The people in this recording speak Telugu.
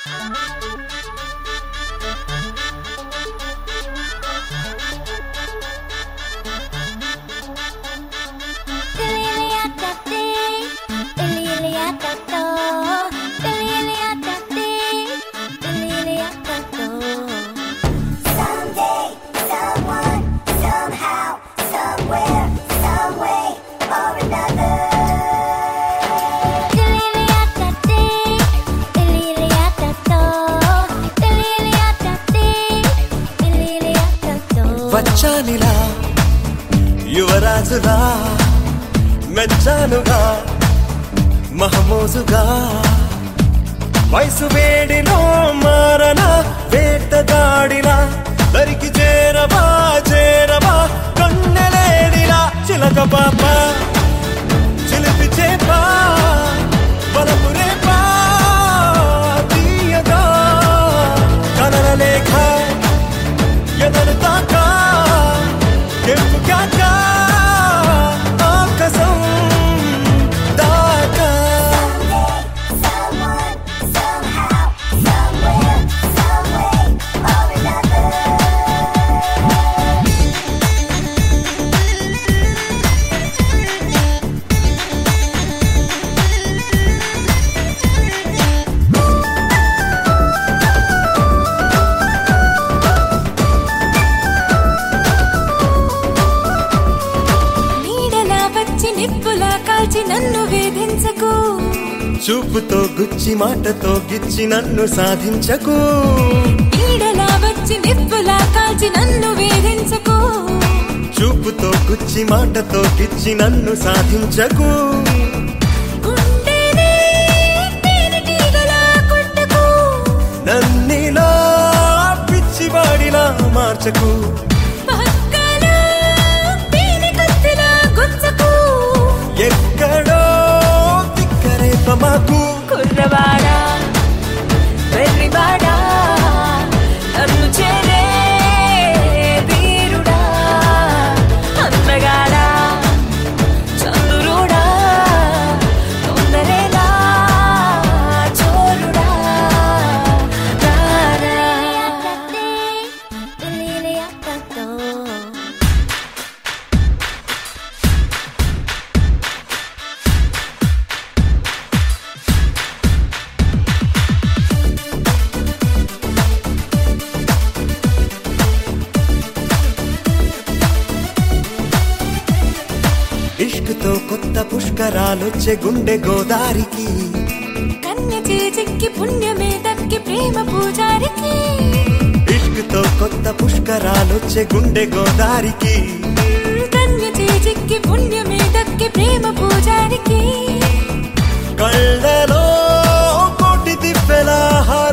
Someday, someone, somehow, somewhere, some way or another. వచ్చానిలా యువరాజులా మెచ్చానుగా మహమోజుగా వయసు వేడిలో మారన వేటగాడిలా దరికి చేరవా చేరవా కన్నెలేడిలా చిలక పాప చిలిపి చేప బలపు రేపా తీయగా కనల లేఖ ఎదరు తాకా ఎప్పు క్యాక ఆకాశం దాకా Someone, somehow, somewhere, some way or another. నీడలా వచ్చి నిప్పులా కాల్చి నన్ను వేధించకు చూపుతో గుచ్చి మాటతో గిచ్చి నన్ను సాధించకు నీడలా వచ్చి నిప్పులా కాల్చి నన్ను వేధించకు చూపుతో గుచ్చి మాటతో గిచ్చి నన్ను సాధించకు గుండెనే తేనెటీగలా కొట్టకు నన్నిలా పిచ్చివాడిలా మార్చకు పక్కలో తేనె కత్తిలా గుచ్చకు ఎక్కడో తిక్కరేప మాకు కుర్రవాడా వెర్రివాడా నన్ను చేరే వీరుడా అందగాడా చంద్రుడా తొందరేలా చోరుడా రారా ఇష్కుతో కొత్త పుష్కరాలొచ్చే గుండె గోదారికి కన్య చేజిక్కి పుణ్యమే దక్కి ప్రేమ పూజారికి ఇష్కుతో కొత్త పుష్కరాలొచ్చే గుండె గోదారికి కన్య చేజిక్కి పుణ్యమే దక్కి ప్రేమ పూజారికి కళ్ళలో కోటి దివ్వెలా హార